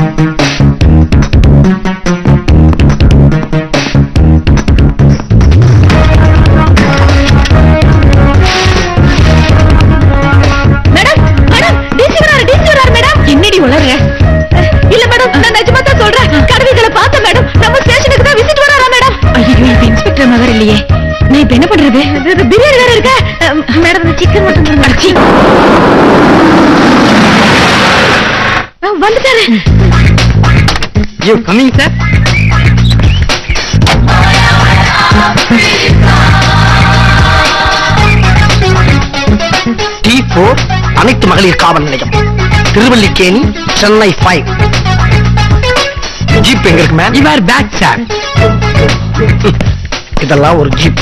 Madam madam DC வராரு DC வராரு madam என்னடி உளற இல்ல மேடம் நான் நிஜமா தான் சொல்றேன் கடவுள்களை பார்த்தேன் மேடம் நம்ம ஸ்டேஷனுக்கு தான் விசிட் வராரா மேடம் ஐயோ இது இன்ஸ்பெக்டர் மகர் இல்லையே நான் இப்ப என்ன பண்றது பிரியாணி வேற இருக்க மேடம் இந்த சிக்கன் மட்டும் அடிச்சி வந்துட்டாரு you coming sir D four அனைத்து மகளிர் காவல் நிலையம் திருவல்லிக்கேணி சென்னை ஃபைவ் ஜீப் எங்க இருக்கு மேம் இவர் பேக் சார் இதெல்லாம் ஒரு ஜீப்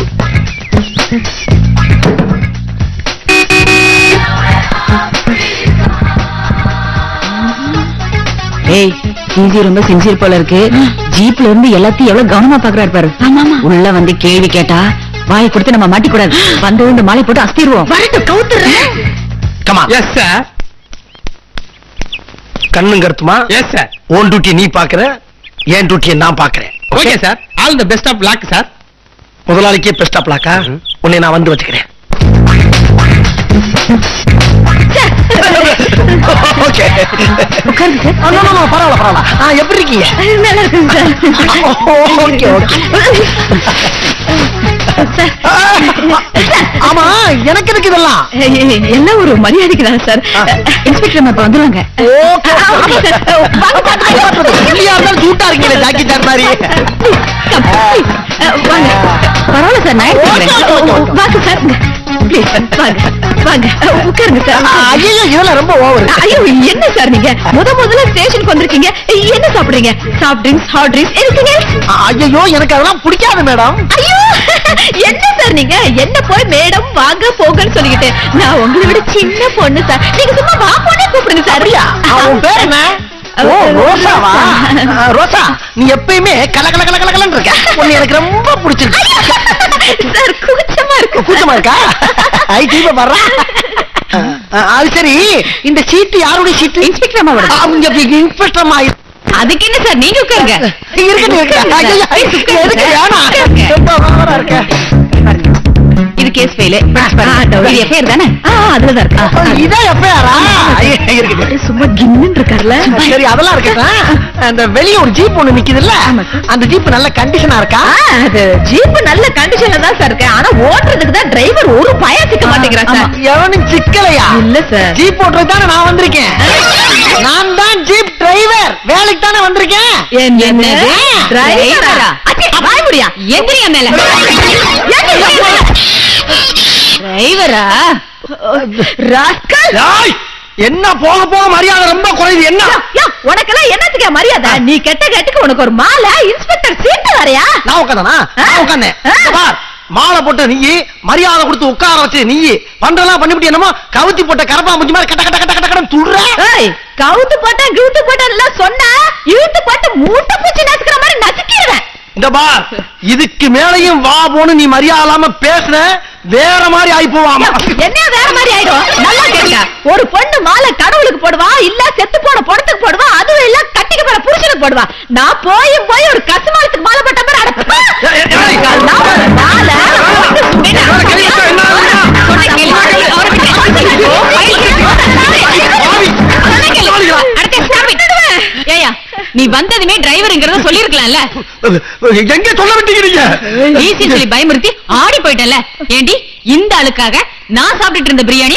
ஏய் டிசி ரொம்ப சின்சியர் போல இருக்கு ஜீப்ல இருந்து எல்லாத்தையும் எவ்வளவு கவனமா பாக்குறாரு பாரு உள்ள வந்து கேள்வி கேட்டா வாயை கொடுத்து நம்ம மாட்டிக்கூடாது வந்து இந்த மாலை போட்டு அஸ்திருவோம் வரட்டும் கவுத்துறேன் கமா எஸ் சார் கண்ணும் கருத்துமா எஸ் சார் ஓன் டியூட்டி நீ பாக்குற என் டியூட்டியை நான் பாக்குறேன் okay sir all the best of luck sir முதலாளிக்கே பெஸ்ட் ஆஃப் லாக்கா உன்னை நான் வந்து வச்சுக்கிறேன் ஓகே உட்காருங்க சார் பரவாயில்ல பரவாயில்ல ஆ, எப்படி இருக்கீங்க நல்லா இருக்குங்க ஓகே ஓகே ஆமா எனக்கு இருக்கு இதெல்லாம் சார் எல்லாம் ஒரு மரியாதைக்கு தான் சார் இன்ஸ்பெக்டர் இப்ப வந்துருவாங்க ஓகே இல்லையா இருந்தாலும் சூட்டா இருக்கீங்க ஜாக்கி சார் மாதிரி வாங்க பரவாயில்ல சார் நான் எடுத்துக்கிறேன் வாங்க சார் ப்ளீஸ் வாங்க வாங்க உட்காருங்க சார் ஐயோ இதெல்லாம் ரொம்ப ஓவர் ஐயோ என்ன சார் நீங்க முத முதல்ல ஸ்டேஷனுக்கு வந்திருக்கீங்க என்ன சாப்பிடுறீங்க சாஃப்ட் ட்ரிங்க்ஸ் ஹாட் ட்ரிங்க்ஸ் எதுக்குங்க ஐயோ எனக்கு அதெல்லாம் பிடிக்காது மேடம் ஐயோ என்ன சார் நீங்க என்ன போய் மேடம் வாங்க போங்கன்னு சொல்லிக்கிட்டு நான் உங்களை விட சின்ன பொண்ணு சார் நீங்க சும்மா வா பொண்ணே கூப்பிடுங்க சார் உன் பேர் என்ன ஓ ரோசாவா ஆ, ரோசா நீ எப்பயுமே கல கல கல கல கலன்னு இருக்க உன்னை எனக்கு ரொம்ப பிடிச்சிருக்கு சார் கூச்சமா இருக்கு கூச்சமா இருக்கா ஐ தீப வர்றா அது சரி இந்த சீட்டு யாருடைய சீட்டு இன்ஸ்பெக்டர் அம்மாவோட அவங்க இன்ஸ்பெக்டர் அம்மா அதுக்கு என்ன சார் நீங்க உட்காருங்க இருக்கட்டும் இருக்கட்டும் ஐயோ, ஐயோ, எதுக்கு வேணாம் உட்காருங்க. ரொம்ப ஓவரா இருக்க இது கேஸ் ஃபைல் இது எஃப்ஐஆர் தானே அதுலதான் இருக்கு இதான் எப்பயாரா இருக்குது சும்மா கின்னு இருக்கார்ல சரி அதெல்லாம் இருக்கட்டும் அந்த வெளிய ஒரு ஜீப் ஒண்ணு நிக்குதுல்ல அந்த ஜீப் நல்ல கண்டிஷனா இருக்கா அது ஜீப் நல்ல கண்டிஷன்ல தான் சார் இருக்கு ஆனா ஓட்டுறதுக்கு தான் டிரைவர் ஒரு பயம் சிக்க மாட்டேங்கிறா சார் எவனும் சிக்கலையா இல்ல சார் ஜீப் ஓட்டுறது தானே நான் வந்திருக்கேன் நான் தான் ஜீப் டிரைவர் வேலைக்கு தானே வந்திருக்கேன் என்னது டிரைவரா வாய் முடியா எந்திரியா மேல டிரைவரா ராஸ்கல் ஏய், என்ன போக போக மரியாதை ரொம்ப குறையுது என்ன உனக்கெல்லாம் என்னத்துக்கு மரியாதை நீ கெட்ட கெட்டுக்கு உனக்கு ஒரு மாலை இன்ஸ்பெக்டர் சீட்டு வரையா நான் உட்காந்தானா நான் உட்காந்தேன் ஆ. இங்க பார், மாலை போட்டு நீ மரியாதை கொடுத்து உட்கார வச்சு நீ பண்றதெல்லாம் பண்ணிவிட்டு என்னமோ கவுத்தி போட்ட கரப்பா முஞ்சி மாதிரி கட்ட கட்ட கட்ட கட்ட கட்ட துடுற ஏய் கவுத்து போட்டேன் கிவுத்து போட்டேன் எல்லாம் சொன்னா இழுத்து போட்டு மூட்டை பூச்சி நசுக்கிற மாதிரி நசுக்கிடுவேன் இந்த பார் இதுக்கு மேலையும் வா போன்னு நீ மரியாதை இல்லாம பேசுன வேற மாதிரி ஆயி போவாமா என்ன வேற மாதிரி ஆயிடும் நல்லா கேளுங்க ஒரு பொண்ணு மாலை கடவுளுக்கு போடுவா இல்ல செத்து போன பொணத்துக்கு போடுவா அதுவும் இல்ல கட்டிக்க போற புருஷனுக்கு போடுவா நான் போய் போய் ஒரு கசுமாலத்துக்கு மாலை போட்ட மாதிரி அடப்பா ஏய், ஏய், ஏய். நான் ஒரு மாலை என்னோட கையை எடுத்தா என்ன ஆகுது? சொன்ன கேளு. அவர்கிட்ட சொன்ன கேளு. அடுத்து stop it. ஏய்யா, நீ வந்ததுமே டிரைவருங்கிறத சொல்லிருக்கலாம்ல எங்க சொல்ல விட்டீங்க ஈஸி சொல்லி பயமுறுத்தி ஆடி போயிட்டல ஏண்டி இந்த ஆளுக்காக நான் சாப்பிட்டுட்டு இருந்த பிரியாணி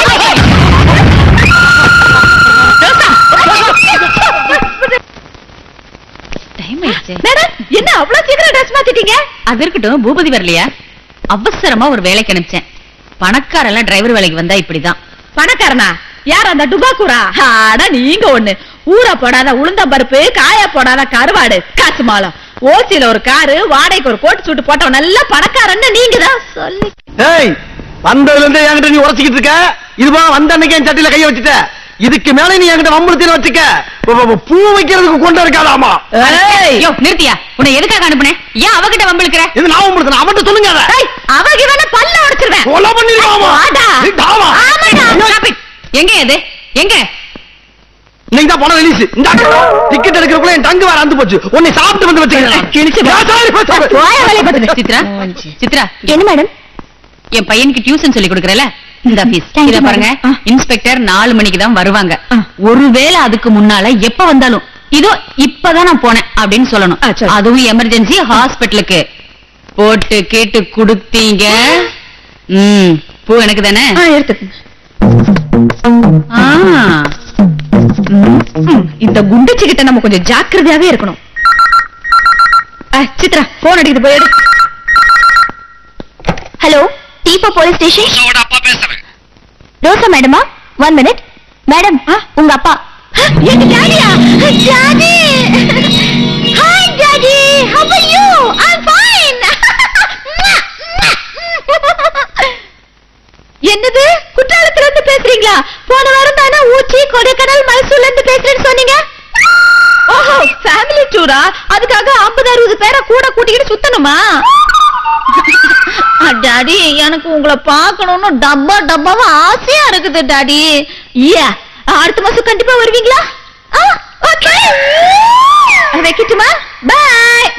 என்ன அவ்வளவு சீக்கிரம் ட்ரெஸ் மாத்திட்டீங்க அது இருக்கட்டும் பூபதி வரலையா அவசரமா ஒரு வேலைக்கு அனுப்பிச்சேன் பணக்காரெல்லாம் டிரைவர் வேலைக்கு வந்தா இப்படிதான் பணக்காரனா யார் அந்த டுபாக்கூரா ஆடா நீங்க ஒண்ணு ஊற போடாத உளுந்த பருப்பு காய போடாத கருவாடு காசு மாலம் ஓசியில ஒரு காரு வாடகைக்கு ஒரு கோட்டு சூட்டு போட்டவன் நல்ல பணக்காரன்னு நீங்க தான் சொல்லி ஏய் வந்ததுல இருந்தே என்கிட்ட நீ உரைச்சிக்கிட்டு இருக்க இதுவா வந்த அன்னைக்கு என் சட்டியில கைய வச்சுட்ட இதுக்கு மேல நீ என்கிட்ட வம்புறுத்தின வச்சுக்க பு- பு- பூ வைக்கிறதுக்கு கொண்டு இருக்காதாமா யோ நிறுத்தியா உன்னை எதுக்காக அனுப்புனேன் ஏன் அவகிட்ட வம்பிழுக்கிற இது நான் வம்புறுத்தின அவன்கிட்ட சொல்லுங்க அதை. ஏய், அவகி வேணா பல்ல உடைச்சிருவேன் கொலை பண்ணிருவாமா வாடா. தாவா ஆமாடா, stop it. எங்க இது எங்க இன்னைக்கு தான் பணம் ரிலீஸ் இந்த டிக்கெட் எடுக்கிறதுக்குள்ள என் டங்கு வேற அந்து போச்சு உன்னை சாப்பிட்டு வந்து கிழிச்சு வச்சுக்கிறேன் போய வேலையை பார்த்துக்க. சித்ரா சித்ரா என்ன மேடம் என் பையனுக்கு டியூஷன் சொல்லி கொடுக்கறல இந்த ஃபீஸ் Thank you, இத பாருங்க madam. இன்ஸ்பெக்டர் நாலு மணிக்கு தான் வருவாங்க ஆ. ஒருவேளை அதுக்கு முன்னால எப்ப வந்தாலும் இதோ இப்பதான் நான் போனேன் அப்படின்னு சொல்லணும் ஆ, சரி. அதுவும் எமர்ஜென்சி ஹாஸ்பிட்டலுக்கு போட்டு கேட்டு கொடுத்தீங்க ம் பூ எனக்கு தானே ஆ, எடுத்துக்கங்க ஆ. ம், இந்த குண்டுச்சி கிட்ட நம்ம கொஞ்சம் ஜாக்கிரதையாவே இருக்கணும் ஆ, சித்ரா போன் அடிக்குது போய் எடு ஹலோ டீப்பா போலீஸ் ஸ்டேஷன் அப்பா பேசுறேன் ரோசா மேடமா ஒன் மினிட் மேடம் உங்க அப்பா எங்க டாடியா daddy hi daddy how are you I am fine என்னது குற்றாலத்துல இருந்து பேசுறீங்களா போன வாரம் தானே ஊட்டி கொடைக்கானல் மைசூர்ல இருந்து பேசுறேன்னு சொன்னீங்க ஓஹோ ஃபேமிலி டூரா அதுக்காக 50 அறுபது பேரை கூட கூட்டிக்கிட்டு சுத்தணுமா டாடி எனக்கு உங்களை பார்க்கணும்னு டப்பா டப்பாவா ஆசையா இருக்குது டாடி ஏ அடுத்த மாசம் கண்டிப்பா வருவீங்களா ஓகே வைக்கட்டுமா பாய்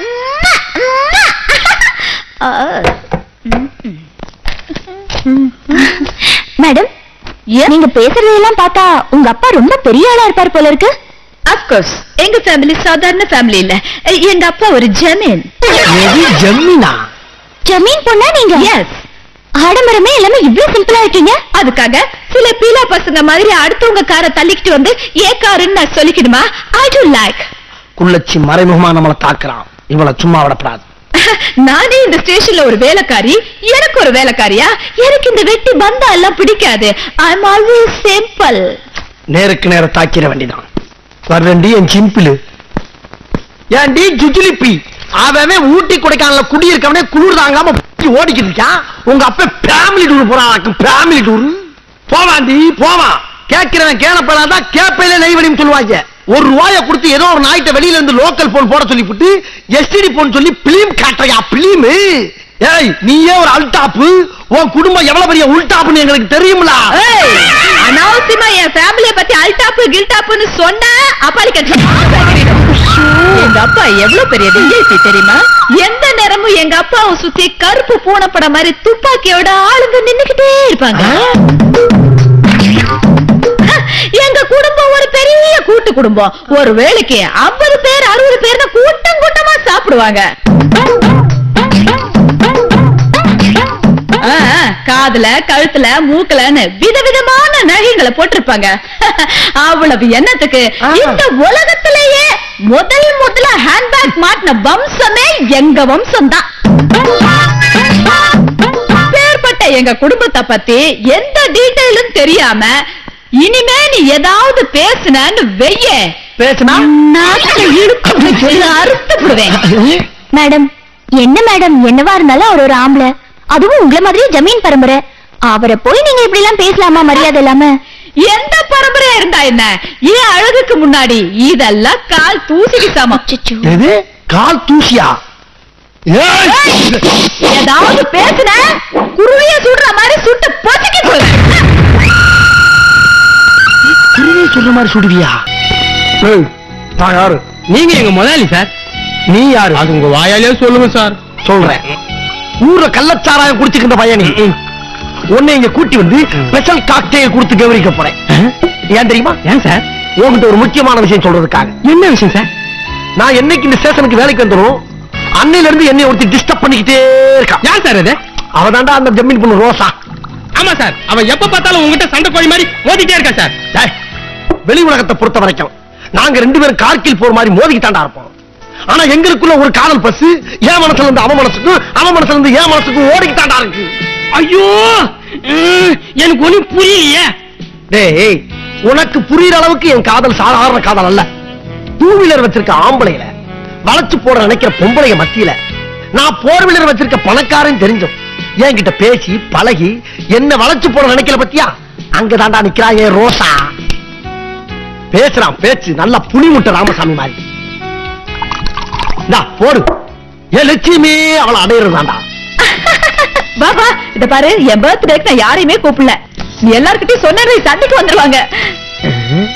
மேடம் நீங்க பேசுறதெல்லாம் பார்த்தா உங்க அப்பா ரொம்ப பெரிய ஆளா இருப்பார் போல இருக்கு அப்கோர்ஸ் எங்க ஃபேமிலி சாதாரண ஃபேமிலி இல்ல எங்க அப்பா ஒரு ஜமீன் எது ஜம்மினா ஜமீன் பொண்ணா நீங்க எஸ் ஆடம்பரமே எல்லாமே இவ்ளோ சிம்பிளா இருக்கீங்க அதுக்காக சில பீலா பசங்க மாதிரி அடுத்தவங்க காரை தள்ளிக்கிட்டு வந்து ஏ காருன்னு நான் சொல்லிக்கிடுமா ஐ டு லைக் குள்ளச்சி மறைமுகமா நம்மள தாக்குறான் இவள சும்மா விடப்படாது நானே இந்த ஸ்டேஷன்ல ஒரு வேலைக்காரி எனக்கு ஒரு வேலைக்காரியா எனக்கு இந்த வெட்டி பந்தா எல்லாம் பிடிக்காது ஐ எம் ஆல்வேஸ் சிம்பிள் நேருக்கு நேர தாக்கிற வேண்டிதான் வர்றண்டி என் சிம்பிள் ஏன்டி ஜுஜுலிப்பி அவன் ஊட்டி கொடைக்கானல குடியிருக்கவனே குளிர் தாங்காம ஓடிக்கிட்டு இருக்கான் உங்க அப்பா ஃபேமிலி டூர் போறான் ஃபேமிலி டூர் போவாண்டி போவான் கேட்கிறவன் கேளப்படாதான் கேப்பையில நெய்வடின்னு சொல்லுவாங்க ஒரு ரூபாய கொடுத்து ஏதோ ஒரு நாய்ட்ட வெளியில இருந்து லோக்கல் போன் போட சொல்லிவிட்டு எஸ்டிடி போன் சொல்லி பிலிம் காட்டுறியா பிலிம் ஏய் நீயே ஒரு அல்டாப்பு உன் குடும்பம் எவ்வளவு பெரிய உள்டாப்புன்னு எங்களுக்கு தெரியுங்களா ஏய், அனாவசியமா என் ஃபேமிலிய பத்தி அல்டாப்பு கில்டாப்புன்னு சொன்ன அப்பாலி கட்சி எங்க அப்பா எவ்வளவு பெரிய விஐபி தெரியுமா எந்த நேரமும் எங்க அப்பாவை சுத்தி கருப்பு பூனைப்பட மாதிரி துப்பாக்கியோட ஆளுங்க நின்னுக்கிட்டே இருப்பாங்க எங்க குடும்பம் ஒரு பெரிய கூட்டு குடும்பம் ஒரு வேளைக்கு ஐம்பது பேர் அறுபது பேர் கூட்டம் கூட்டமா சாப்பிடுவாங்க ஆ, ஆ, காதுல கழுத்துல மூக்கலன்னு விதவிதமான நகைகளை போட்டிருப்பாங்க அவ்வளவு எண்ணத்துக்கு இந்த உலகத்திலேயே முதல் முதல்ல ஹேண்ட்பேக் மாட்டின வம்சமே எங்க வம்சம் தான் பேர்பட்ட எங்க குடும்பத்தை பத்தி எந்த டீட்டெயிலும் தெரியாம இனிமே நீ ஏதாவது பேசுனன்னு வெய்ய பேசுனா நாட்டுல இழுக்கும் சொல்லி அறுத்து விடுவேன் மேடம் என்ன மேடம் என்னவா இருந்தாலும் அவர் ஒரு ஆம்பளை அதுவும் உங்களை மாதிரியே ஜமீன் பரம்பரை அவரை போய் நீங்க இப்படி எல்லாம் பேசலாமா மரியாதை இல்லாம எந்த பரம்பரையா இருந்தா என்ன ஏன் அழகுக்கு முன்னாடி இதெல்லாம் கால் தூசிக்கு சமம் எது கால் தூசியா ஏய்! ஏதாவது பேசுன குருவிய சுடுற மாதிரி சுட்டு பொசுக்கி போடுவேன் குருவியை சொல்ற மாதிரி சுடுவியா ஏய், நான் யாரு நீங்க எங்க முதலாளி சார் நீ யாரு அது உங்க வாயாலே சொல்லுங்க சார் சொல்றேன் ஊர்ல கள்ளச்சாராயம் குடிச்சுக்கிற பையன் நீ உன்னை இங்க கூட்டி வந்து ஸ்பெஷல் காக்டெயில் கொடுத்து கவனிக்க போறேன் ஏன் தெரியுமா ஏன் சார் உன்கிட்ட ஒரு முக்கியமான விஷயம் சொல்றதுக்காக என்ன விஷயம் சார் நான் என்னைக்கு இந்த ஸ்டேஷனுக்கு வேலைக்கு வந்துடும் அன்னையில இருந்து என்னை ஒருத்தி டிஸ்டர்ப் பண்ணிக்கிட்டே இருக்கான் யார் சார் அது அவதான்டா அந்த ஜமீன் பொண்ணு ரோசா ஆமா சார் அவன் எப்ப பார்த்தாலும் உங்ககிட்ட சண்டை கோழி மாதிரி மோதிட்டே இருக்கா சார் டேய், வெளி உலகத்தை பொறுத்த வரைக்கும் நாங்க ரெண்டு பேரும் கார்கில் போற மாதிரி மோதிக்கிட்டாண்டா இருப்போம் ஆனா எங்களுக்குள்ள ஒரு காதல் பஸ் என் மனசுல இருந்து அவன் மனசுக்கும் அவன் மனசுல இருந்து என் மனசுக்கும் ஓடிக்கிட்டாண்டா இருக்கு ஐயோ உம், எனக்கு ஒண்ணும் புரியலையே டேய் உனக்கு புரியுற அளவுக்கு என் காதல் சாதாரண காதல் அல்ல டூ வீலர் வச்சிருக்க ஆம்பளையில வளைச்சு போட நினைக்கிற பொம்பளைய மத்தியில நான் போர் வீலர் வச்சிருக்க பணக்காரன் தெரிஞ்சும் என்கிட்ட பேசி பழகி என்ன வளைச்சு போட நினைக்கல பத்தியா அங்கதான்டா நிக்கிறா என் ரோசா பேசுறான் பேச்சு நல்லா புளி முட்டை ராமசாமி மாதிரி இந்தா, போடு ஏ லட்சுமி அவளை அடையிறதாண்டா பாபா இத பாரு என் பர்த்டேக்கு நான் யாரையுமே கூப்பிடல நீ எல்லார்கிட்டயும் சொன்னதை சண்டைக்கு வந்துருவாங்க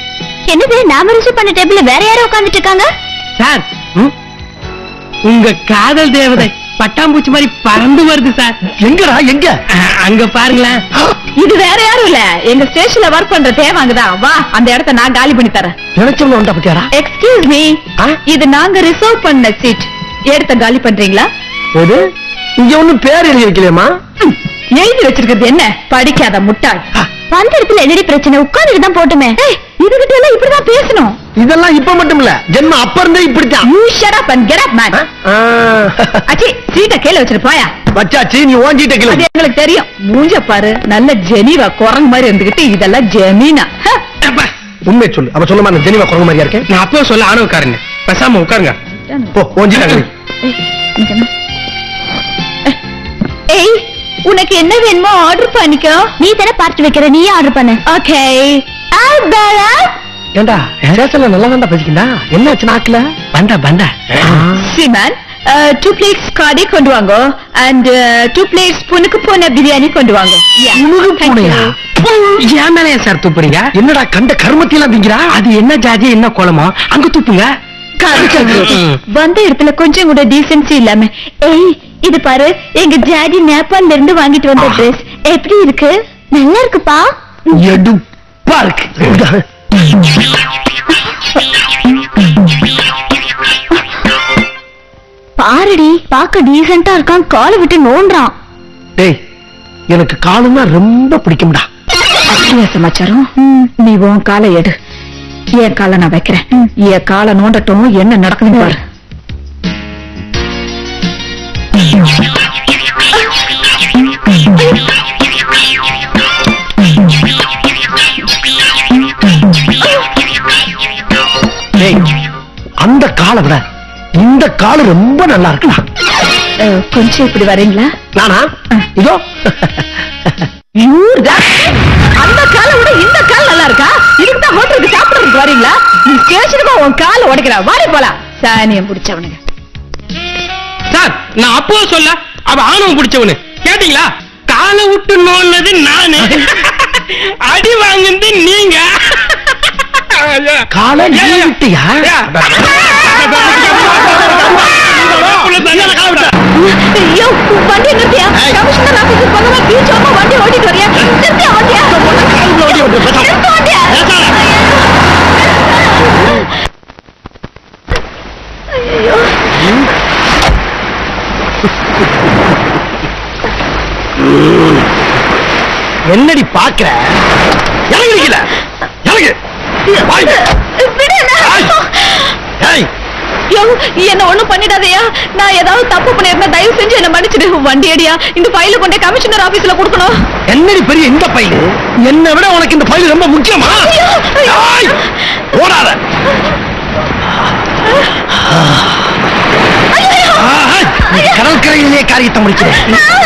என்னது நாம ரிசீவ் பண்ண டேபிள்ல வேற யாரும் உட்கார்ந்துட்டு இருக்காங்க சார் உங்க காதல் தேவதை பட்டாம்பூச்சி மாதிரி பறந்து வருது சார் எங்கடா எங்க அஹ், அங்க பாருங்களேன் இது வேற யாரும் இல்ல எங்க ஸ்டேஷன்ல ஒர்க் பண்ற தேவாங்கதான் வா அந்த இடத்த நான் காலி பண்ணி தரேன் நினைச்சவங்க வந்தா பத்தியாரா எக்ஸ்கியூஸ் மீ ஆ? இது நாங்க ரிசர்வ் பண்ண சீட் எடுத்த காலி பண்றீங்களா எது இங்க ஒண்ணும் பேர் எழுதி வைக்கலையம்மா ம், எழுதி வச்சிருக்கிறது என்ன படிக்காத முட்டாள் வந்த இடத்துல என்னடி பிரச்சனை உட்கார்ந்துட்டு தான் போட்டுமே ஏய், இதுகிட்ட எல்லாம் இப்படிதான் பேசணும் இதெல்லாம் இப்ப மட்டும் இல்ல ஜென்ம அப்ப இருந்தே இப்படித்தான் you shut up and get up man ah. அச்சி சீட்டை கீழ வச்சிட்டு போயா வச்சாச்சு நீ ஓஞ்சிட்ட கிலோ அது எங்களுக்கு தெரியும் மூஞ்ச பாரு நல்ல ஜெனீவா குரங்கு மாதிரி இருந்துகிட்டு இதெல்லாம் ஜெமீனா ஹ. அப்பா, உண்மை சொல்லு அப்ப சொல்லுமா நான் ஜெனிவா குரங்கு மாதிரியா இருக்கேன் நான் அப்பவே சொல்ல ஆணவக்காரங்க பேசாம உட்காருங்க போ ஓஞ்சிட்ட கிளி ஏய், உனக்கு என்ன? ஏய் உனக்கு என்ன வேணுமோ ஆர்டர் பண்ணிக்கோ நீ தானே பார்த்து வைக்கிற நீயே ஆர்டர் பண்ணு ஓகே ஏண்டா ஸ்டேஷன்ல நல்லா தான்டா பேசிக்கிண்டா என்னாச்சு நாக்குல பண்டா பண்டா சிமன் டூ பிளேட்ஸ் காடே கொண்டு வாங்க அண்ட் டூ பிளேட்ஸ் புனுக்கு போன பிரியாணி கொண்டு வாங்க Yeah. புனுகு Thank you. பூனையா? ஏன் மேல ஏன் சார் துப்புறீங்க என்னடா கண்ட கருமத்தியெல்லாம் திங்கிறா அது என்ன ஜாதி என்ன கோலமோ அங்க துப்புங்க கரெக்ட். வந்த இடத்துல கொஞ்சம் கூட டீசென்சி இல்லாம ஏய் இது பாரு எங்க ஜாடி நேபாள்ல இருந்து வாங்கிட்டு வந்த ட்ரெஸ் எப்படி இருக்கு நல்லா இருக்குப்பா எடுப்பா இருக்கு பாருடி பார்க்க டீசென்ட்டா இருக்கான் காலை விட்டு நோண்டுறான் டேய் எனக்கு காலுன்னா ரொம்ப பிடிக்கும்டா அப்படியா சமாச்சாரம் நீ உன் காலை எடு என் காலை நான் வைக்கிறேன் என் காலை நோண்டட்டும் என்ன நடக்குதுன்னு பாரு டேய் அந்த காலை விட இந்த காலு ரொம்ப நல்லா இருக்குடா அஹ், கொஞ்சம் இப்படி வரீங்களா நானா இதோ யூர்தான். அந்த காலை விட இந்த கால் நல்லா இருக்கா இதுக்கு தான் ஹோட்டலுக்கு சாப்பிடுறதுக்கு வரீங்களா நீ ஸ்டேஷனுக்கு உன் காலை உடைக்கிறா வாடி போலாம் சாணியம் பிடிச்சவனுங்க சார் நான் அப்போ சொல்ல அவ ஆணவம் பிடிச்சவனு கேட்டீங்களா காலை விட்டு நோன்னது நானு அடி வாங்குனது நீங்க ஐயா. காலை நீ ஐயா. விட்டியா? ஐயா. உள்ள தண்ணியில காலை விட்டா. ஐயோ வண்டி நிறுத்தியா கமிஷனர் ஆபீஸுக்கு போகாம பீச் ஓரமா வண்டி ஓட்டிட்டு வரியா நிறுத்தியா வண்டியா நிறுத்து வண்டியா என்னடி பாக்குற இறங்குறீங்கள இறங்கு வாய். விடு என்ன? ஏய், யோ, என்ன ஒண்ணும் பண்ணிடாதயா நான் ஏதாவது தப்பு பண்ணிருந்தா தயவு செஞ்சு என்ன மன்னிச்சிடு வண்டி அடியா இந்த ஃபைல கொண்டே கமிஷனர் ஆபீஸ்ல கொடுக்கணும் என்னடி பெரிய இந்த பையன் என்னை விட உனக்கு இந்த பையன் ரொம்ப முக்கியமா ஐயோ, ஐயோ. ஏய், ஓடாத ஆஹா, நீ கடற்கரையிலே காரியத்தை முடிக்கிறேன்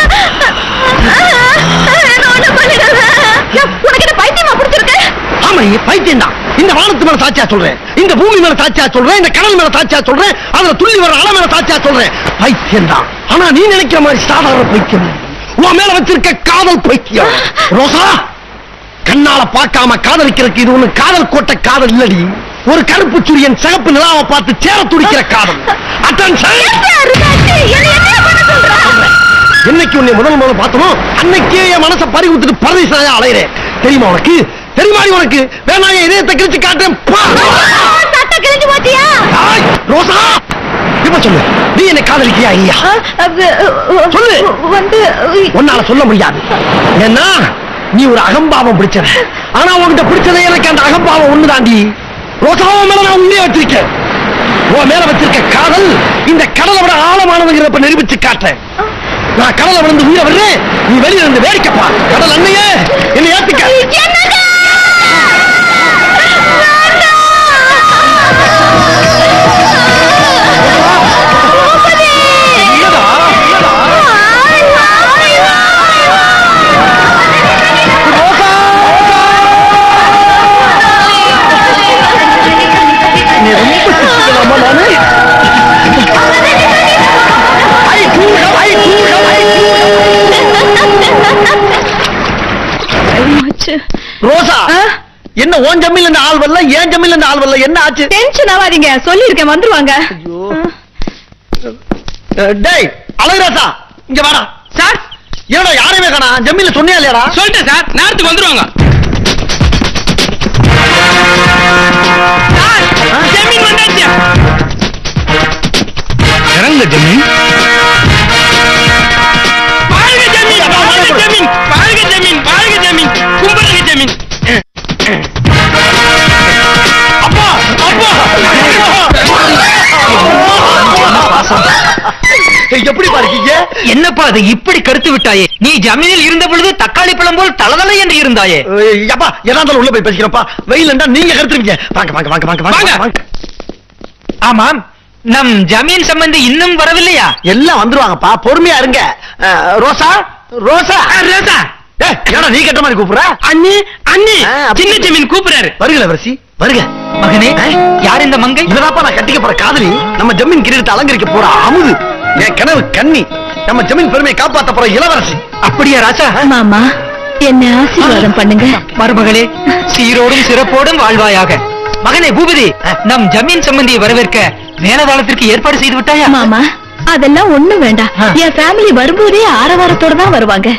என்ன ஒண்ணும் பண்ணிடாத. யோ, உனக்கு என்ன பைத்தியமா பிடிச்சிருக்கு ஆமா நீ பைத்தியம் தான் இந்த வானத்து மேல சாட்சியா சொல்றேன் இந்த பூமி மேல சாட்சியா சொல்றேன் இந்த கடல் மேல சாட்சியா சொல்றேன் அதுல துள்ளி வர அலை மேல சாட்சியா சொல்றேன் பைத்தியம் தான் ஆனா நீ நினைக்கிற மாதிரி சாதாரண பைத்தியம் இல்ல. உன் மேல வச்சிருக்க காதல் பைத்தியம் ரோசா கண்ணால பார்க்காம காதலிக்கிறதுக்கு இது ஒண்ணு காதல் கோட்டை காதல் இல்லடி ஒரு கருப்பு சுரியன் சிகப்பு நிலாவை பார்த்து சேர துடிக்கிற காதல் அட்டன்ஷன் என்னைக்கு உன்னை முதல் முதல்ல பார்த்தனோ அன்னைக்கே என் மனசை பறி விட்டுட்டு பரதேசாயா அலையிறேன் தெரியுமா உனக்கு தெரியுமா உனக்கு வேணா என் இதயத்தை கிழிச்சு காட்டுறேன் பா. சட்டை கிழிஞ்சு போச்சியா ஆய், ரோசா இப்ப சொல்லு நீ என்னை காதலிக்கியா இல்லையா சொல்லு. வந்து உன்னால சொல்ல முடியாது ஏன்னா நீ ஒரு அகம்பாவம் பிடிச்சவ ஆனா உன்கிட்ட பிடிச்சதே எனக்கு அந்த அகம்பாவம் ஒண்ணுதாண்டி ரோசாவும் மேல நான் உண்மையை வச்சிருக்கேன் உன் மேல வச்சிருக்க காதல் இந்த கடலை விட ஆழமானதுங்கிறப்ப நிரூபிச்சு காட்டுறேன் நான் கடலை விழுந்து உயிரை வர்றேன் நீ வெளியில இருந்து வேடிக்கைப்பா கடல் அண்ணையே என்னை ஏத்துக்க என்னடா? என்னடா? ரோசா! நீ ரொம்ப சிரிச்சுக்கலாமா நானு? ஐ, தூரம், ஐ, தூரம், ஐ, தூரம். ரோசா என்ன உன் ஜமீன்ல இருந்து ஆள் வரல ஏன் ஜமீன்ல இருந்து ஆள் வரல என்ன ஆச்சு டென்ஷன் ஆகாதீங்க சொல்லிருக்கேன் வந்துருவாங்க ஐயோ அஹ், டேய் அழகுராசா இங்க வாடா சார் ஏடா யாரையுமே காணா ஜமீன்ல சொன்னியா இல்லையாடா சொல்லிட்டேன் சார் நேரத்துக்கு வந்துருவாங்க சார், ஜமீன் வந்தாச்சு இறங்க ஜமீன் வாழ்க ஜமீன் வாழ்க ஜமீன் வாழ்க ஜமீன் வாழ்க ஜமீன் கும்பிடுங்க ஜமீன் அப்பா அப்பா எப்படி பாருக்கீங்க என்னப்பா அது இப்படி கருத்து விட்டாயே நீ ஜமீனில் இருந்த பொழுது தக்காளி பழம் போல் தளதள என்று இருந்தாயே அப்பா எதா இருந்தாலும் உள்ள போய் பேசிக்கிறப்பா வெயில்ண்டா நீங்க கருத்துருவீங்க வாங்க வாங்க வாங்க வாங்க வாங்க வாங்க. வாங்க ஆமாம் நம் ஜமீன் சம்பந்தி இன்னும் வரவில்லையா எல்லாம் வந்துருவாங்கப்பா பொறுமையா இருங்க அஹ், ரோசா ரோசா ரேசா ஏய், என்னடா நீ கெட்ட மாதிரி கூப்பிடுற அண்ணி அண்ணி ஆ, அப்படி. சின்ன ஜமீன் கூப்பிடுறாரு வருகல வரிசி வருக மகனே ஆ? யார் இந்த மங்கை இவதாப்பா நான் கட்டிக்க போற காதலி நம்ம ஜமீன் கிரீடத்தை அலங்கரிக்க போற அமுது என் கனவு கன்னி நம்ம ஜமீன் பெருமையை காப்பாத்த போற இளவரசி அப்படியா ராசா மாமா என்ன ஆசீர்வாதம் பண்ணுங்க மருமகளே சீரோடும் சிறப்போடும் வாழ்வாயாக மகனே பூபதி நம் ஜமீன் சம்பந்தியை வரவேற்க மேலதாளத்திற்கு ஏற்பாடு செய்து விட்டாயா மாமா அதெல்லாம் ஒண்ணும் வேண்டாம் ஆ. என் ஃபேமிலி வரும்போதே ஆரவாரத்தோட தான் வருவாங்க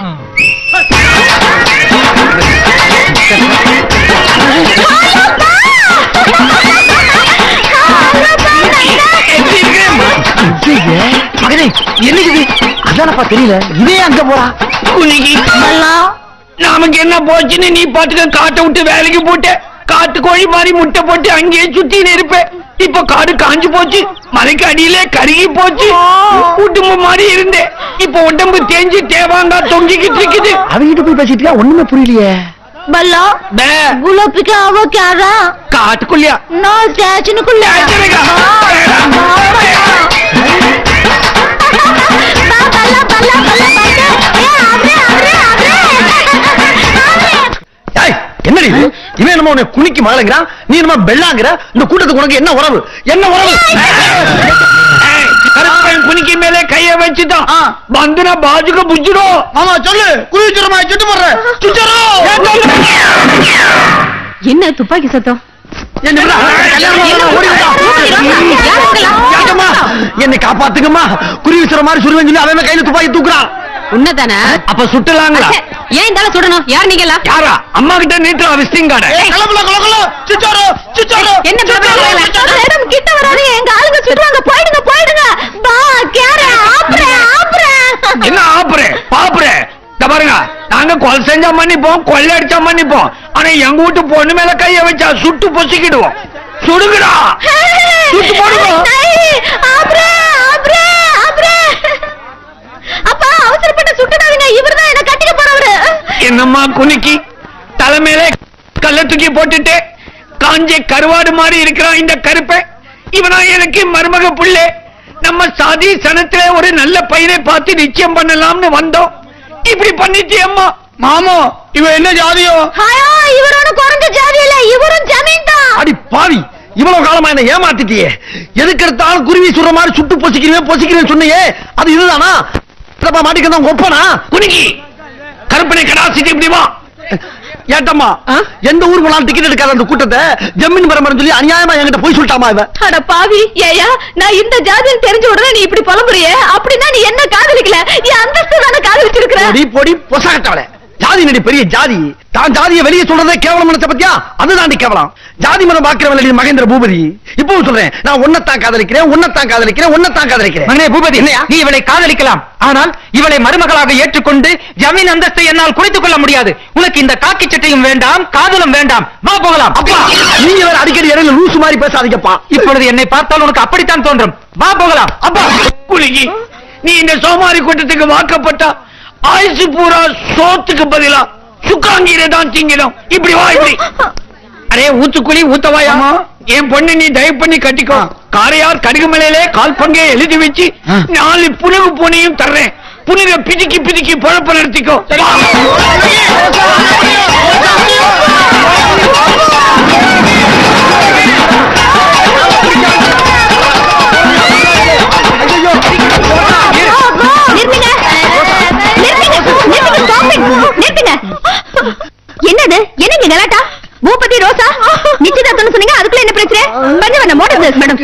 மகனே என்ன இது அதானப்பா தெரியல இதே அங்க போறா குனிகி நமக்கு என்ன போச்சுன்னு நீ பாட்டுக்க காட்டை விட்டு வேலைக்கு போட்ட காட்டு கோழி மாதிரி முட்டை போட்டு அங்கேயே சுத்தின்னு இருப்ப இப்ப காடு காஞ்சு போச்சு மலைக்கு அடியிலே கருகி போச்சு குடும்பம் மாதிரி இருந்தேன் இப்ப உடம்பு தேஞ்சு தேவாங்கா தொங்கிக்கிட்டு இருக்குது அவங்கிட்ட போய் பேசிட்டு இருக்கா, ஒண்ணுமே புரியலையே பல்லா பே, குலோப்பிக்கு அவ கேரா காட்டுக்குள்ளியா நான் ஸ்டேஷனுக்குள்ள ஸ்டேஷனுக்கா? ஏய், என்னடி இது இவன் என்னமோ உன்னை குனிக்கு மகளங்கிறான் நீ என்னமோ பெல்லாங்கிற இந்த கூட்டத்துக்கு உனக்கு என்ன உறவு என்ன உறவு ஏய், கருப்பன் குனிக்கு மேலே கைய வச்சுட்டான் வந்துனா பாஜுக்கு புஜ்ஜிடும் ஆமா சொல்லு குளிச்சுரமா சுட்டு போடுற சுச்சரோ என்ன துப்பாக்கி சத்தம் என்னை காப்பாத்துங்கம்மா குருவி சுர மாதிரி சுருவன் சொல்லி அவன் கையில துப்பாக்கி தூக்குறான் உன்னதானே அப்ப சுட்டலாங்களா ஏன் இந்த சுடணும் யார் நீங்களா யாரா அம்மா கிட்ட நீட்டுறா விசிட்டிங் கார்டு என்ன மேடம் கிட்ட வராதீங்க எங்க ஆளுங்க சுடுவாங்க போயிடுங்க போயிடுங்க பா கேர ஆப்ரே ஆப்ரே என்ன ஆப்புறே பாப்புறே இந்த பாருங்க நாங்க கொலை செஞ்சா மன்னிப்போம் கொள்ளை அடிச்சா மன்னிப்போம் ஆனா எங்க வீட்டு பொண்ணு மேல கைய வச்சா சுட்டு பொசிக்கிடுவோம் சுடுங்கடா சுட்டு போடுங்க ஆப்ரே ஆப்ரே ஆப்ரே அப்பா அவசரப்பட்டு சுட்டுடாதீங்க இவர்தான் என்ன கட்டிக்க போறவரு என்னம்மா குனிக்கி தலைமையில கல்ல தூக்கி போட்டுட்டு காஞ்ச கருவாடு மாதிரி இருக்கிறான் இந்த கருப்பை இவனா எனக்கு மருமக புள்ளே நம்ம சாதி சனத்துல ஒரு நல்ல பையனை பார்த்து நிச்சயம் பண்ணலாம்னு வந்தோம் இப்படி பண்ணிட்டு அம்மா மாமோ இவன் என்ன ஜாதியோ ஹாயோ இவர் ஒன்னும் குறைஞ்ச ஜாதி இல்ல இவரும் ஜமீன் தான் அடி பாவி இவ்வளவு காலமா என்ன ஏமாத்திட்டியே எதுக்கு எடுத்தாலும் குருவி சுடுற மாதிரி சுட்டு பொசிக்கிறேன் பொசிக்கிறேன் சொன்னியே அது இதுதானா இதப்பா மாட்டிக்கிறதா ஒப்பனா குனிக்கி கருப்பனை கடாசிட்டு இப்படி வா ஏட்டம்மா எந்த ஊர் போனாலும் டிக்கெட் எடுக்காத அந்த கூட்டத்தை ஜம்மீன் பரம்பரை சொல்லி அநியாயமா என்கிட்ட போய் சொல்லிட்டாமா இவன் அட பாவி ஏயா நான் இந்த ஜாதின்னு தெரிஞ்ச உடனே நீ இப்படி புலம்புறியே அப்படின்னா நீ என்ன காதலிக்கல என் அந்தஸ்து தானே காதலிச்சிருக்கிற பொடி பொடி பொசகட்டவளே ஜாதி நடி பெரிய ஜாதி தான் ஜாதியை வெளியே சொல்றதே கேவலம் நினைச்ச பத்தியா அதுதாண்டி கேவலம் ஜாதி மனம் பாக்குறவன் மகேந்திர பூபதி இப்பவும் சொல்றேன் நான் உன்னத்தான் காதலிக்கிறேன் உன்னத்தான் காதலிக்கிறேன் உன்னத்தான் காதலிக்கிறேன் மகனே பூபதி என்னையா? நீ இவளை காதலிக்கலாம் ஆனால் இவளை மருமகளாக ஏற்றுக்கொண்டு ஜமீன் அந்தஸ்தை என்னால் குறைத்துக் கொள்ள முடியாது உனக்கு இந்த காக்கி சட்டையும் வேண்டாம் காதலும் வேண்டாம் வா போகலாம் அப்பா நீங்க வேற அடிக்கடி இடையில லூசு மாதிரி பேசாதீங்கப்பா இப்பொழுது என்னை பார்த்தால் உனக்கு அப்படித்தான் தோன்றும் வா போகலாம் அப்பா குளிக்கி நீ இந்த சோமாரி கூட்டத்துக்கு வாக்கப்பட்டா ஆயுசு பூரா சோத்துக்கு பதிலா சுக்காங்கீரை தான் திங்கணும் இப்படி வா இப்படி அரே ஊத்துக்குழி ஊத்தவாயா என் பொண்ணு நீ தயவு பண்ணி கட்டிக்கோ காரையார் கடுகுமலையிலே கால் பங்கே எழுதி வச்சு நாலு புனுகு பூனையும் தர்றேன் புனுக பிதிக்கி பிதிக்கி பொழப்ப நடத்திக்கோ வா. நிறுத்துங்க நிறுத்துங்க நிறுத்துங்க stop it. நிறுத்துங்க என்னது என்னங்க கலாட்டா பூபதி ரோசா மேடம்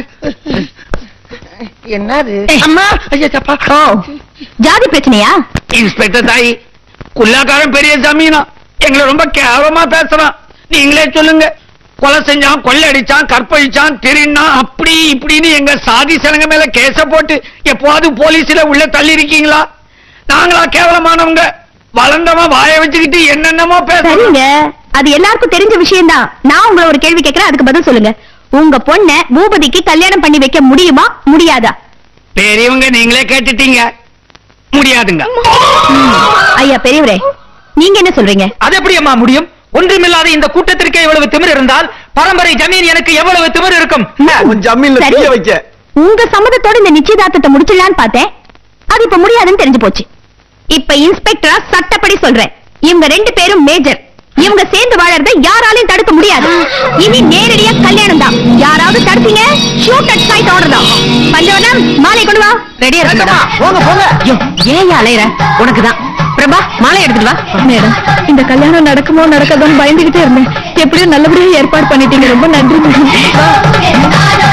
என்னது ஏய். அம்மா ஐயா தப்பா ஓ ஜாதி பிரச்சனையா இன்ஸ்பெக்டர் தாயி குல்லாக்காரன் பெரிய ஜமீனா எங்களை ரொம்ப கேவலமா பேசுறான் நீங்களே சொல்லுங்க கொலை செஞ்சான் கொள்ளை அடிச்சான் கற்பழிச்சான் திருடினான் அப்படி இப்படின்னு எங்க சாதி சனங்க மேல கேச போட்டு எப்போது போலீஸ்ல உள்ள தள்ளி இருக்கீங்களா நாங்களா கேவலமானவங்க வளர்ந்தவன் வாய வச்சுக்கிட்டு என்னென்னமோ பேசுறோம் சரிங்க அது எல்லாருக்கும் தெரிஞ்ச விஷயம்தான் நான் உங்களை ஒரு கேள்வி கேட்கிறேன் அதுக்கு பதில் சொல்லுங்க உங்க பொண்ண பூபதிக்கு கல்யாணம் பண்ணி வைக்க முடியுமா முடியாதா பெரியவங்க நீங்களே கேட்டுட்டீங்க முடியாதுங்க ஐயா பெரியவரே நீங்க என்ன சொல்றீங்க அது எப்படி அம்மா முடியும் ஒன்றுமில்லாத இந்த கூட்டத்திற்கே இவ்வளவு திமிர் இருந்தால் பரம்பரை ஜமீன் எனக்கு எவ்வளவு திமிர் இருக்கும் உன் ஜமீன்ல சரி. தீய வைக்க உங்க சம்மதத்தோட இந்த நிச்சயதார்த்தத்தை முடிச்சிடலான்னு பார்த்தேன் அது இப்ப முடியாதுன்னு தெரிஞ்சு போச்சு இப்ப இன்ஸ்பெக்டரா சட்டப்படி சொல்றேன் இவங்க ரெண்டு பேரும் மேஜர் இவங்க சேர்ந்து வாழறத யாராலையும் தடுக்க முடியாது இனி நேரடியா கல்யாணம் தான் யாராவது தடுத்தீங்க ஷூட் அட் சைட் ஆர்டர் தான் பஞ்சவனம் மாலை கொண்டு வா ரெடியா இருக்கு மேடம் போங்க போங்க ஐயோ ஏன் அலையற உனக்கு தான் பிரபா மாலை எடுத்துட்டு வா மேடம் இந்த கல்யாணம் நடக்குமோ நடக்காதோன்னு பயந்துகிட்டே இருந்தேன் எப்படியும் நல்லபடியா ஏற்பாடு பண்ணிட்டீங்க ரொம்ப நன்றி மேடம்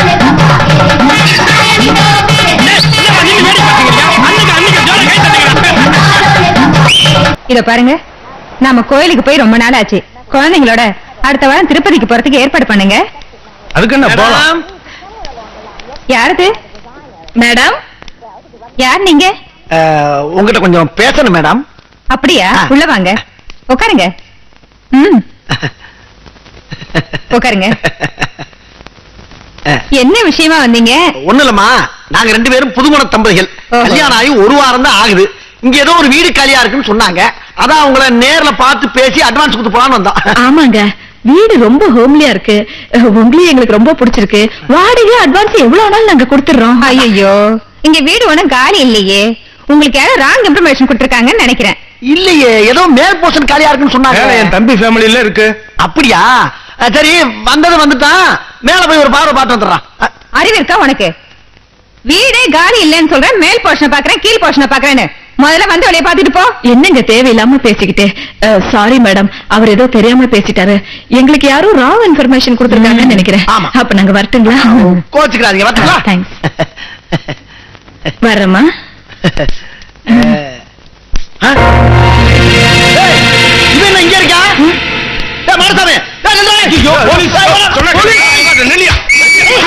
இத பாருங்க நாம கோயிலுக்கு போய் ரொம்ப நாள் ஆச்சு குழந்தைங்களோட அடுத்த வாரம் திருப்பதிக்கு போறதுக்கு ஏற்பாடு பண்ணுங்க அதுக்கு என்ன போலாம் யாரது மேடம் யார் நீங்க உங்ககிட்ட கொஞ்சம் பேசணும் மேடம் அப்படியா ஆ. உள்ள வாங்க உட்காருங்க ம் உட்காருங்க என்ன விஷயமா வந்தீங்க ஒண்ணு இல்லம்மா நாங்க ரெண்டு பேரும் புதுமண தம்பதிகள் ஓஹோ. கல்யாணம் ஆகி ஒரு வாரம் தான் ஆகுது இங்க ஏதோ ஒரு வீடு காலியா இருக்குன்னு சொன்னாங்க அதான் உங்களை நேர்ல பார்த்து பேசி அட்வான்ஸ் கொடுத்து போலான்னு வந்தோம் ஆமாங்க வீடு ரொம்ப ஹோம்லியா இருக்கு அஹ், உங்களையும் எங்களுக்கு ரொம்ப பிடிச்சிருக்கு வாடகை அட்வான்ஸ் எவ்வளவு ஆனாலும் நாங்க கொடுத்துடுறோம் ஐயோ இங்க வீடு ஒண்ணும் காலி இல்லையே உங்களுக்கு யாரோ ராங் இன்ஃபர்மேஷன் கொடுத்திருக்காங்கன்னு நினைக்கிறேன் இல்லையே ஏதோ மேல் போர்ஷன் காலியா இருக்குன்னு சொன்னாங்க என் தம்பி ஃபேமிலில இருக்கு அப்படியா அஹ், சரி வந்தது வந்துட்டான் மேல போய் ஒரு பார்வை பார்த்து வந்துடுறான் அஹ், அறிவு இருக்கா உனக்கு வீடே காலி இல்லைன்னு சொல்றேன் மேல் போர்ஷனை பாக்குறேன் கீழ் போர்ஷனை பாக்குறேன்னு முதல்ல வந்து வெளியே பாத்துட்டு போ என்னங்க தேவையில்லாம பேசிக்கிட்டு சாரி மேடம் அவர் ஏதோ தெரியாம பேசிட்டாரு எங்களுக்கு யாரும் ராங் இன்ஃபர்மேஷன் கொடுத்துருக்காங்கன்னு நினைக்கிறேன் ஆமா. அப்ப நாங்க வரட்டுங்களா கோச்சுக்கிறாதீங்க வரட்டுங்களா தேங்க்ஸ் வரேம்மா அஹ். ஏய், இவன் என்ன இங்க இருக்கா ஏய், மாரசாமி ஏய், நில்லுடா. ஐயோ, போலீஸ். ஏய், வாடா, போலீஸ்.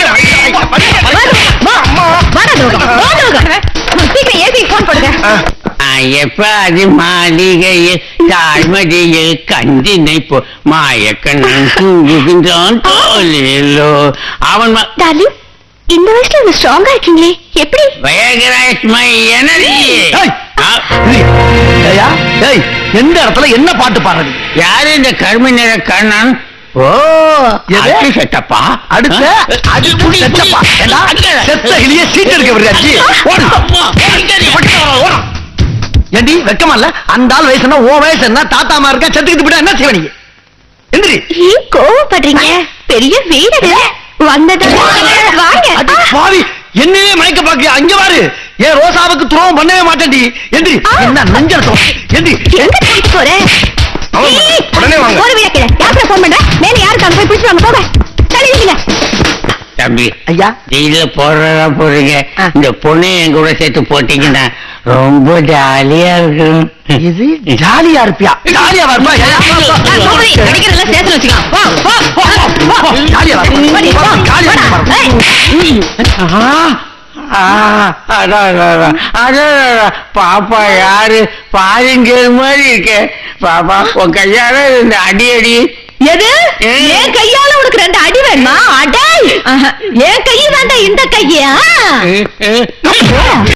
சீக்கிரம் ஏசி போன் போடுங்க எப்ப மாளிகையில் தாழ்மதியில் கண்டினை போ மாயக்கண்ணன் தூங்குகின்றான் தோலிலோ அவன் ம- டார்லிங் இந்த வயசுல இவ்வளவு ஸ்ட்ராங்கா இருக்கீங்களே எப்படி வயகராஜ் மை எனர்ஜி ஏய், இரு. ஏய்யா, ஏய், எந்த இடத்துல என்ன பாட்டு பாடுறது யாரு இந்த கருமை நிற கண்ணன் ஓ எது? அது செட்டப்பா அடுத்து அது புடி செத்தப்பா ஏண்டா, செத்த கிளிய சீட் எடுக்க விடுறாச்சி ஓடு ஓடு. ஏண்டி வெக்கமா இல்ல அந்த ஆள் வயசு என்ன ஓ வயசு என்ன தாத்தாமா இருக்கா செத்துக்கிட்டு போயிட்டா என்ன செய்வ நீங்க எந்திரி ஏன் கோவப்படுறீங்க பெரிய வீடு அது. வந்தது வாங்க அடி பாவி என்னையே மயக்க பாக்கு அங்க பாரு ஏன் ரோசாவுக்கு துரோகம் பண்ணவே மாட்டேன்டி எந்திரி என்ன நஞ்சல் எந்திரி எங்க போயிட்டு போற அவன் ஏய், உடனே வாங்க. ஒரு வீட கேளு யாருக்கு போன் பண்ற மேல யாருக்கு அங்க போய் பிடிச்சு வாங்க போங்க தள்ளிடுங்க தம்பி ஐயா ஜெயில போடுறதா போறீங்க ஆ. இந்த பொண்ணை என் கூட சேர்த்து போட்டீங்கன்னா ரொம்ப ஜாலியா இருக்கும் இது ஜாலியா இருப்பியா ஜாலியா வரப்பா நடிக்கிறதெல்லாம் சேர்த்து வச்சுக்கலாம் ஜாலியா வரப்பா ஜாலியா வரப்பா ஆ, அதான், அதான், அதான். அதான், அதான். பாப்பா யாரு பாருங்க மாதிரி இருக்க பாப்பா உன் கையால இந்த அடி அடி எது ஏய். என் கையால உனக்கு ரெண்டு அடி வேணுமா அடை ஆஹா, என் கையை வேண்டாம் இந்த கையா அஹ், அஹ்.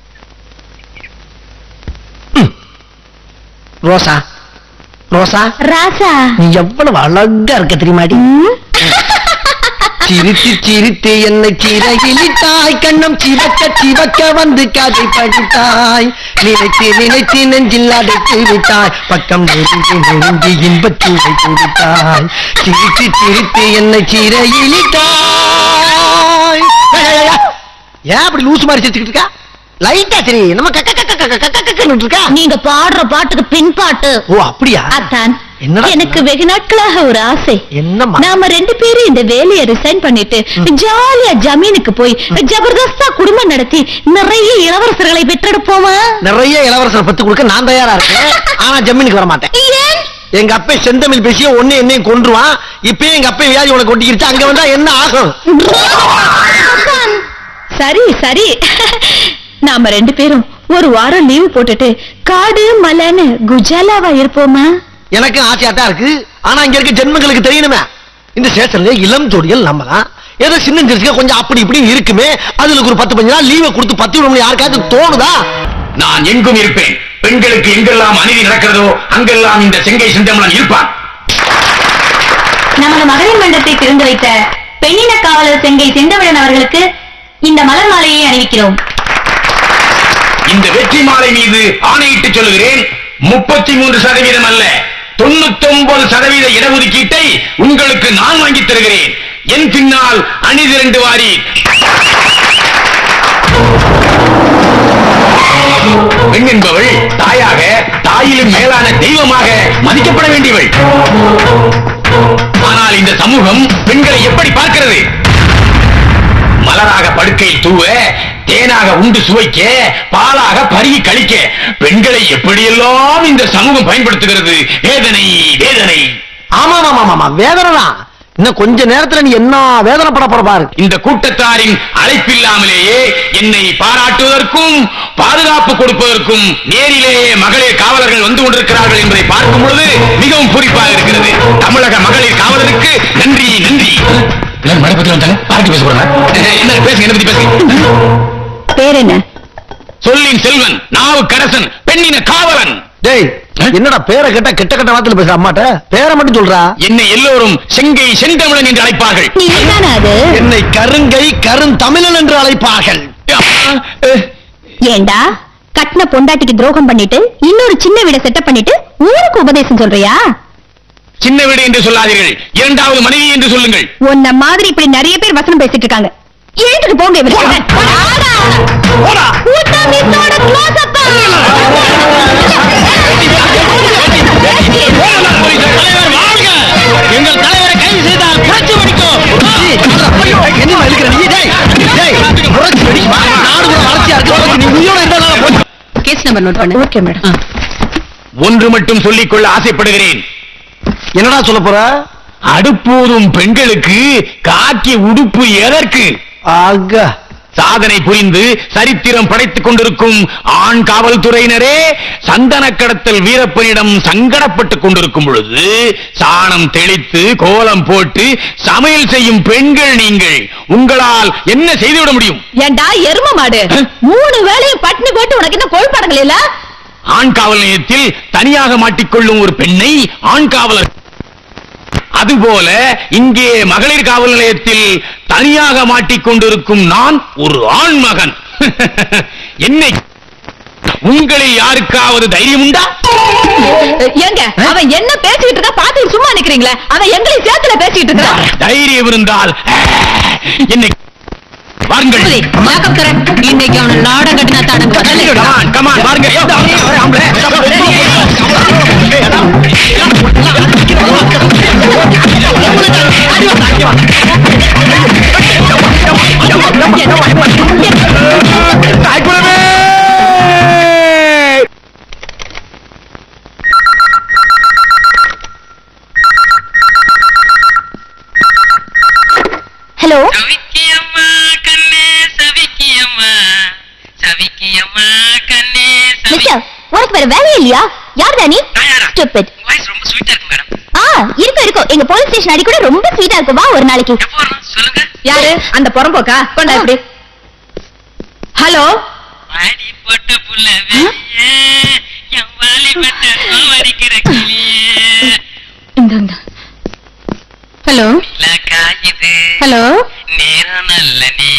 ரோசா ரோசா ராசா நீ எவ்வளவு அழகா இருக்க தெரியுமாடி சிரித்து சிரித்து என்னை சிறகிலிட்டாய் கண்ணம் சிவக்க சிவக்க வந்து கதை படித்தாய் நினைத்து நினைத்து நெஞ்சில் அடைத்து விட்டாய் பக்கம் நெருங்கி நெருங்கி இன்பச் சூளை குடித்தாய் சிரித்து சிரித்து என்னை சிறையிலிட்டாய் ஏய், ஏய், ஏய். ஏன் அப்படி லூசு மாதிரி சிரிச்சுக்கிட்டு இருக்கா லைட்டா சரி நம்ம கக்க கக்க கக்க கக்க கக்கன்னு இருக்கா நீங்க பாடுற பாட்டுக்கு பின் பாட்டு ஓ அப்படியா அத்தான் என்னடா எனக்கு வெகு நாட்களாக ஒரு ஆசை என்னம்மா நாம ரெண்டு பேரும் இந்த வேலையை ரிசைன் பண்ணிட்டு ஜாலியா ஜமீனுக்கு போய் ஜபர்தஸ்தா குடும்பம் நடத்தி நிறைய இளவரசர்களை பெற்றெடுப்போமா நிறைய இளவரசரை பத்தி கொடுக்க நான் தயாரா இருக்கேன் ஆனா ஜமீனுக்கு வர மாட்டேன் ஏன் எங்க அப்பா செந்தமிழ் பேசிய ஒண்ணு என்னையும் கொன்றுவான் இப்பயே எங்க அப்பா வியாதி உனக்கு ஒட்டிக்கிடுச்சு அங்க வந்தா என்ன ஆகும் சரி சரி நாம ரெண்டு பேரும் ஒரு வாரம் லீவு போட்டுட்டு காடு மலைன்னு குஜாலாவா இருப்போமா எனக்கு ஆசையா தான் இருக்கு ஆனா இங்க இருக்க ஜென்மங்களுக்கு தெரியணுமே இந்த ஸ்டேஷன்ல இளம் ஜோடிகள் நம்ம தான் ஏதோ சின்ன சிறுசுங்க கொஞ்சம் அப்படி இப்படி இருக்குமே அதுக்கு ஒரு பத்து பஞ்சு நாள் லீவை கொடுத்து பத்து விட யாருக்காவது தோணுதா நான் எங்கும் இருப்பேன் பெண்களுக்கு எங்கெல்லாம் அநீதி நடக்கிறதோ அங்கெல்லாம் இந்த செங்கை செந்தமலன் இருப்பான் நமது மகளிர் மன்றத்தை திறந்து வைத்த பெண்ணின காவலர் செங்கை செந்தமிழன் அவர்களுக்கு இந்த மலர் மாலையை அணிவிக்கிறோம் இந்த வெற்றி மாலை மீது ஆணையிட்டு சொல்லுகிறேன் முப்பத்தி மூன்று சதவீதம் அல்ல தொண்ணூத்தி ஒன்பது சதவீத இடஒதுக்கீட்டை உங்களுக்கு நான் வாங்கித் தருகிறேன் என் பின்னால் அணிதிரண்டு வாரி பெண் என்பவள் தாயாக தாயிலும் மேலான தெய்வமாக மதிக்கப்பட வேண்டியவள் ஆனால் இந்த சமூகம் பெண்களை எப்படி பார்க்கிறது மலராக படுக்கையில் தூவ தேனாக உண்டு சுவைக்க பாலாக பருகி கழிக்க பெண்களை எப்படியெல்லாம் இந்த சமூகம் பயன்படுத்துகிறது வேதனை வேதனை ஆமா ஆமா ஆமா வேதனை தான் இன்னும் கொஞ்ச நேரத்துல நீ என்ன வேதனைப்பட போற பாரு இந்த கூட்டத்தாரின் அழைப்பில்லாமலேயே என்னை பாராட்டுவதற்கும் பாதுகாப்பு கொடுப்பதற்கும் நேரிலேயே மகளிர் காவலர்கள் வந்து கொண்டிருக்கிறார்கள் என்பதை பார்க்கும் பொழுது மிகவும் பூரிப்பாக இருக்கிறது தமிழக மகளிர் காவலருக்கு நன்றி நன்றி எல்லாரும் மழை பத்தி வந்தாங்க பாராட்டி பேச போறாங்க என்ன பேசுங்க என்ன பத்தி பேசுங்க பேர் என்ன சொல்லின் செல்வன் நாவு கரசன் பெண்ணின காவலன் டேய் என்னடா பேரை கேட்டா கெட்ட கெட்ட வார்த்தையில பேச அம்மாட்ட பேரை மட்டும் சொல்றா என்னை எல்லோரும் செங்கை செந்தமிழன் என்று அழைப்பார்கள் நீ தானே அது என்னை கருங்கை கருந்தமிழன் என்று அழைப்பார்கள் ஏண்டா கட்டின பொண்டாட்டிக்கு துரோகம் பண்ணிட்டு இன்னொரு சின்ன வீட செட்டப் பண்ணிட்டு ஊருக்கு உபதேசம் சொல்றியா சின்ன வீடு என்று சொல்லாதீர்கள் இரண்டாவது மனைவி என்று சொல்லுங்கள் உன்ன மாதிரி இப்படி நிறைய பேர் வசனம் பேசிட்டு இருக்காங்க எழுந்துட்டு போங்க இவரு. கூட்டம் மிஸ்ஸோட close up ஆ. எங்கள் தலைவரை கைது செய்தால் புரட்சி வெடிக்கும் என்ன இழுக்கிற நீ டேய் டேய் புரட்சி வெடிக்குமா நாடு கூட வளர்ச்சியா இருக்கு நீ உயிரோட இருந்தா போச்சு கேஸ் நம்பர் நோட் பண்ணு ஓகே மேடம் ஒன்று மட்டும் சொல்லிக் கொள்ள ஆசைப்படுகிறேன் என்னடா சொல்ல போற அடுப்பூதும் பெண்களுக்கு காக்கி உடுப்பு எதற்கு ஆக சாதனை புரிந்து சரித்திரம் படைத்துக் கொண்டிருக்கும் ஆண் காவல்துறையினரே சந்தன கடத்தல் வீரப்பனிடம் சங்கடப்பட்டுக் கொண்டிருக்கும் பொழுது சாணம் தெளித்து கோலம் போட்டு சமையல் செய்யும் பெண்கள் நீங்கள் உங்களால் என்ன செய்துவிட முடியும் ஏண்டா எரும மாடு மூணு வேளையும் பட்டினி போட்டு உனக்கு என்ன கொழுப்படங்கள் இல்ல ஆண் காவல் நிலையத்தில் தனியாக மாட்டிக்கொள்ளும் ஒரு பெண்ணை ஆண் காவலர் அதுபோல இங்கே மகளிர் காவல் நிலையத்தில் தனியாக மாட்டிக்கொண்டிருக்கும் நான் ஒரு ஆண் மகன் என்னை உங்களில் யாருக்காவது தைரியம் உண்டா ஏங்க அவன் என்ன பேசிட்டு இருக்கா பாத்து சும்மா நிக்கிறீங்களே அவன் எங்களையும் சேர்த்துல பேசிட்டு இருக்கான் தைரியம் இருந்தால் என்னை வாருங்கள் மேக்கப் தரேன் இன்னைக்கு அவன நாடம் கட்டினா தானங்க கமான் கமான் வாருங்க யோ, ஆம்பளை. ஹலோ சவிக்கியம்மா கண்ணே சவிக்கியம்மா சவிக்கியம்மா கண்ணே மிஸ்டர் உனக்கு வேற வேலையே இல்லையா யார் தானி நாயாரா? ஸ்டூபிட் வாய்ஸ் ரொம்ப ஸ்வீட்டா இருக்கு மேடம் ஆ இருக்கும் இருக்கும் எங்க போலீஸ் ஸ்டேஷன் அடி கூட ரொம்ப ஸ்வீட்டா இருக்கும் வா ஒரு நாளைக்கு எப்போ வரணும் சொல்லுங்க யாரு அந்த புறம்போக்கா கொண்டா இப்படி ஹலோ வாடி போட்ட புள்ள வெளியே என் வாலி பட்ட வரிக்கிற கிளியே ஹலோ நிலா காயுது ஹலோ நேரம் நல்ல நீ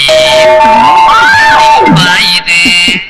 பாயுது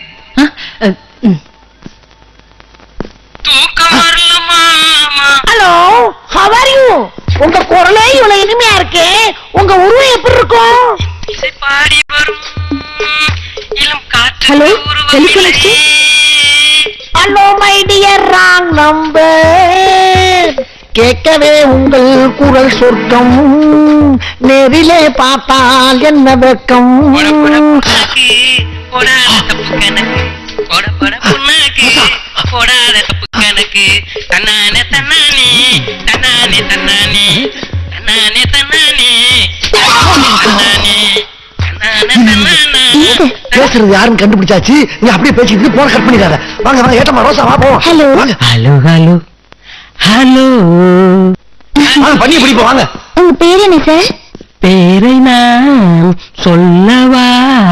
தூக்கம் வரல மாமா ஹலோ ஹவ் ஆர் யூ உங்க குரலே இவ்வளவு இனிமையா இருக்கு உங்க உருவம் எப்படி இருக்கும் இசை பாடி வரும் இளம் காற்று Hello? உருவம் Teleconnect? இல்லை. Hello my dear wrong number கேட்கவே உங்கள் குரல் சொர்க்கம் நேரிலே பார்த்தால் என்ன வெட்கம் போட போட புண்ணாக்கு போடாத தப்பு கணக்கு போட போட புண்ணாக்கு போடாத தப்பு கணக்கு தன்னானே தன்னானே தன்னானே தன்னானே தன்னானே தன்னானே தன்னானே தன்னானே தன்னானே பேசுறது யாருன்னு கண்டுபிடிச்சாச்சு நீ அப்படியே பேசிட்டு போன கட் பண்ணிடாத வாங்க வாங்க ஏட்டமா ரோசா வா போவோம் ஹலோ வாங்க ஹலோ ஹலோ ஹலோ வாங்க பண்ணி பிடிப்போம் வாங்க உங்க பேர் என்ன சார் பேரை நான் சொல்லவா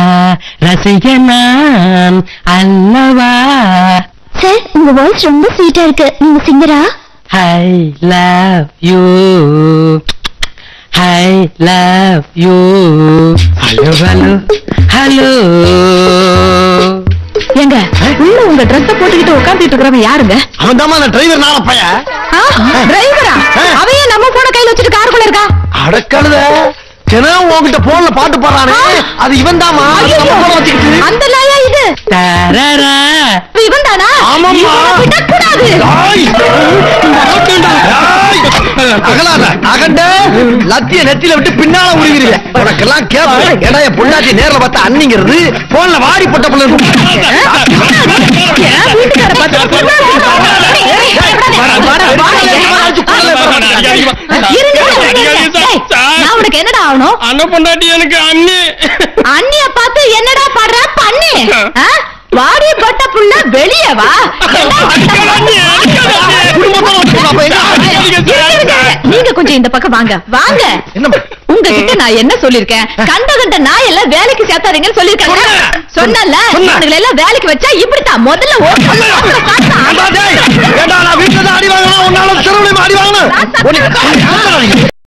ரசிகனான் அல்லவா சார் உங்க வாய்ஸ் ரொம்ப ஸ்வீட்டா இருக்கு நீங்க சிங்கரா I love you I love you hello hello hello ஏங்க உள்ள உங்க ட்ரெஸ் போட்டுக்கிட்டு உட்கார்ந்துட்டு இருக்கிறவன் யாருங்க அவன் தான் அந்த டிரைவர் நாள பையன் டிரைவரா அவையே நம்ம போன கையில வச்சுட்டு காருக்குள்ள இருக்கா அடக்கழுத தினம் உன்கிட்ட போன்ல பாட்டு பாடுறானே அது இவன் தாமா வச்சுக்கிட்டு அந்த லாயா இது தரரா இவன் தானா ஆமாம்மா. விடக்கூடாது ஏய்! ஏய்! அகலாத அகண்ட லத்திய நெத்தில விட்டு பின்னால உருகிறீங்க உனக்கெல்லாம் கேப்ப ஏடா என் பொண்டாட்டி நேர்ல பார்த்தா அண்ணிங்கிறது போன்ல வாடி போட்ட பிள்ளை என் வீட்டுக்கார பார்த்து ஏய், வாடா, வாடா, வாடா, இருங்க, இருங்க. ஏய், நான் உனக்கு என்னடா ஆகணும் அண்ண பொண்டாட்டி எனக்கு அண்ணி அண்ணிய பார்த்து என்னடா பாடுற பண்ணு ஆ? வாடி பட்ட புள்ள வெளிய வா இருங்க, இருங்க. நீங்க கொஞ்சம் இந்த பக்கம் வாங்க வாங்க என்ன உங்ககிட்ட நான் என்ன சொல்லிருக்கேன் கண்ட கண்ட நாய் எல்லாம் வேலைக்கு சேர்த்தாதீங்கன்னு சொல்லிருக்கேன் சொன்னல சொன்னேன். இவனுங்களை எல்லாம் வேலைக்கு வச்சா இப்படித்தான் முதல்ல ஓட்டு ஏண்டா டேய், ஏண்டா நான் வீட்டுல தான் அடி வாங்கணும் உன்னால சிறுவனையும் அடி வாங்கணும் உனக்கு